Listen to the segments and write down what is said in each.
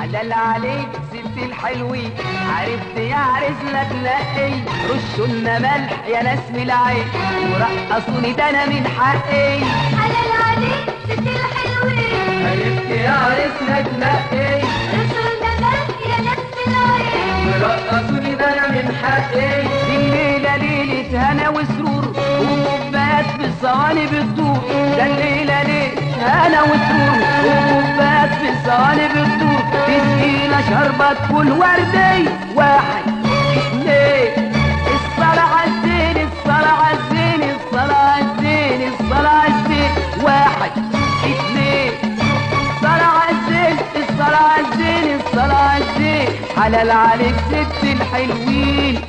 حلال عليك ست الحلوين عرفت يا عرسنا تنقي رشوا لنا ملح يا ناس من العين ورقصوني ده انا من حقي حلال عليك ست الحلوين عرفت يا عرسنا تنقي رسولنا ملك يا نفس العين ورقصوني ده انا من حقي الليلة ليلة هنا وسرور ومبات بالصواني بتدور ده الليلة ليلة هنا وسرور ومبات بالصواني بتدور تسقينا شربة كل وردي واحد اثنين الصلاة عالزين الصلاة عالزين الصلاة عالزين الصلاة عالزين واحد اثنين الصلاة عالزين الصلاة عالزين الصلاة عالزين حلال عليك ست الحلوين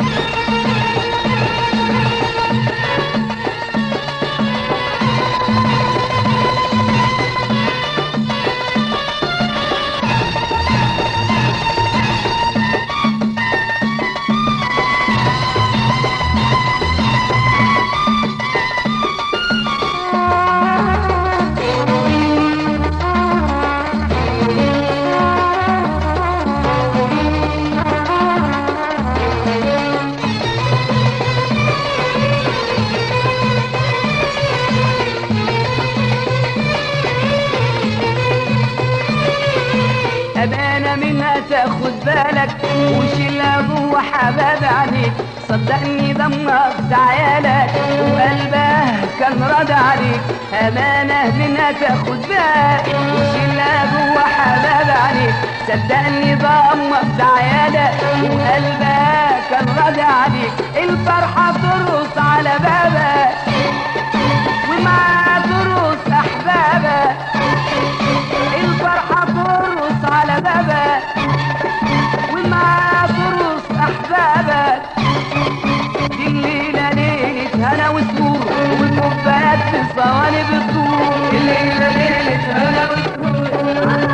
أمانة منها تاخد بالك وشيلها جوه حباب عينيك صدقني دمك ده عيالك وقلبها كان راضي عليك أمانة منها تاخد بالك وشيلها جوه حباب عينيك صدقني دمك ده عيالك وقلبها كان راضي عليك الفرحة ترقص على بابك ومعاها ترقص أحبابك الفرحة ترقص على بابك ومعاها ترقص أحبابك دي الليلة ليلة هنا وسرور والكوبايات في الصواني بتدور الليلة ليلة هنا وسرور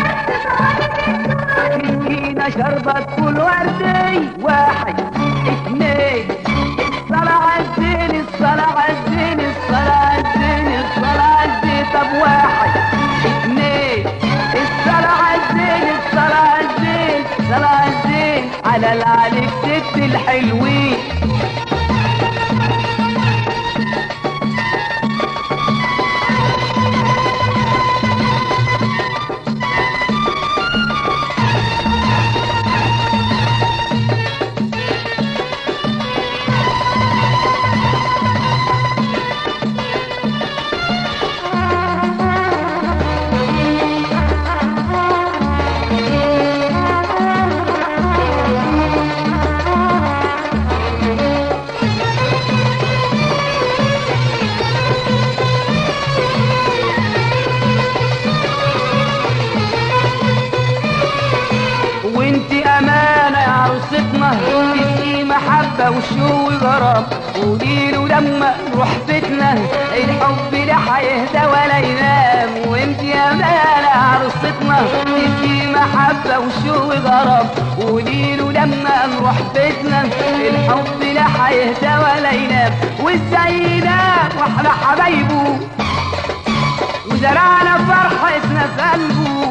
تدينا شربة كل وردي واحد اتنين الصلاة عالزين الصلاة عالزين الصلاة عالزين الصلاة عالزين طب واحد اتنين الصلاة عالزين الصلاة عالزين الصلاة عالزين على العليك ست الحلوين وانت امانه يا عروستنا تسقي محبه وشو غرام قوليله لما نروح فتنه الحب لا هيهدى ولا ينام وانت امانه يا عروستنا تسقي محبه وشو غرام قوليله لما نروح فتنه الحب لا هيهدى ولا ينام والسيدة واحنا حبايبه وزرعنا فرحتنا في قلبه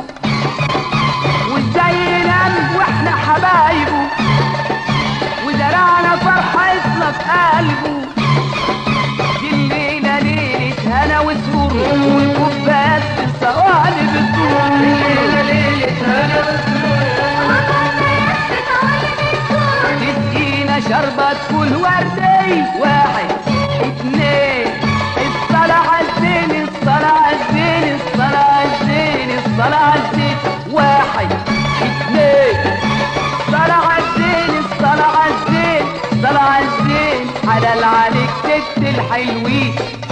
وازاي ننام واحنا حبايبه وزرعنا فرحتنا في قلبه دي الليلة ليلة هنا وسرور والكوبايات في الصواني بتدور الليلة ليلة هنا وسرور تسقينا شربة كل وردي واحد اتنين الصلاة عالزين الصلاة عالزين الصلاة عالزين الصلاة عالزين واحد اتنين الصلاة عالزين الصلاة عالزين الصلاة عالزين على العليك ست الحلوين